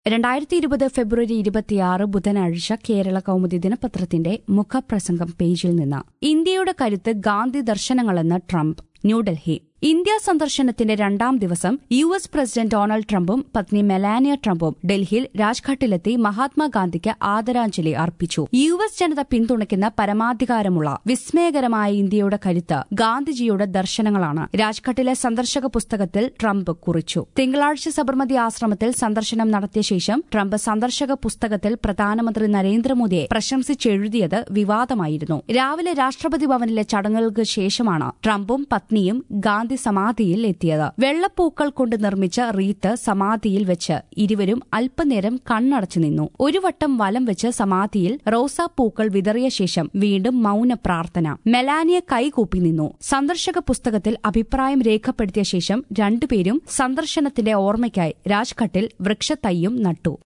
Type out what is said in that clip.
രണ്ടായിരത്തി ഇരുപത് ഫെബ്രുവരി ഇരുപത്തിയാറ് ബുധനാഴ്ച കേരള കൗമുദി ദിനപത്രത്തിന്റെ മുഖപ്രസംഗം പേജിൽ നിന്ന് ഇന്ത്യയുടെ കരുത്ത് ഗാന്ധി ദർശനങ്ങളെന്ന് ട്രംപ് ന്യൂഡൽഹി ഇന്ത്യ സന്ദർശനത്തിന്റെ രണ്ടാം ദിവസം യു എസ് പ്രസിഡന്റ് ഡൊണാൾഡ് ട്രംപും പത്നി മെലാനിയ ട്രംപും ഡൽഹിയിൽ രാജ്ഘട്ടിലെത്തി മഹാത്മാഗാന്ധിക്ക് ആദരാഞ്ജലി അർപ്പിച്ചു യു എസ് ജനത പിന്തുണയ്ക്കുന്ന പരമാധികാരമുള്ള വിസ്മയകരമായ ഇന്ത്യയുടെ കരുത്ത് ഗാന്ധിജിയുടെ ദർശനങ്ങളാണ് രാജ്ഘട്ടിലെ സന്ദർശക പുസ്തകത്തിൽ ട്രംപ് കുറിച്ചു തിങ്കളാഴ്ച സബർമതി ആശ്രമത്തിൽ സന്ദർശനം നടത്തിയ ശേഷം ട്രംപ് സന്ദർശക പുസ്തകത്തിൽ പ്രധാനമന്ത്രി നരേന്ദ്രമോദിയെ പ്രശംസിച്ചെഴുതിയത് വിവാദമായിരുന്നു രാവിലെ രാഷ്ട്രപതി ഭവനിലെ ചടങ്ങുകൾക്ക് ശേഷമാണ് ട്രംപും പത്നിയും ഗാന്ധി സമാധിയിൽ എത്തിയത് വെള്ളപ്പൂക്കൾ കൊണ്ട് നിർമ്മിച്ച റീത്ത് സമാധിയിൽ വെച്ച് ഇരുവരും അല്പനേരം കണ്ണടച്ചു നിന്നു ഒരു വട്ടം വലം വെച്ച് സമാധിയിൽ റോസാപ്പൂക്കൾ വിതറിയ ശേഷം വീണ്ടും മൌന പ്രാർത്ഥന മെലാനിയ കൈകൂപ്പി നിന്നു സന്ദർശക പുസ്തകത്തിൽ അഭിപ്രായം രേഖപ്പെടുത്തിയ ശേഷം രണ്ടുപേരും സന്ദർശനത്തിന്റെ ഓർമ്മയ്ക്കായി രാജ്ഘട്ടിൽ വൃക്ഷത്തൈയും നട്ടു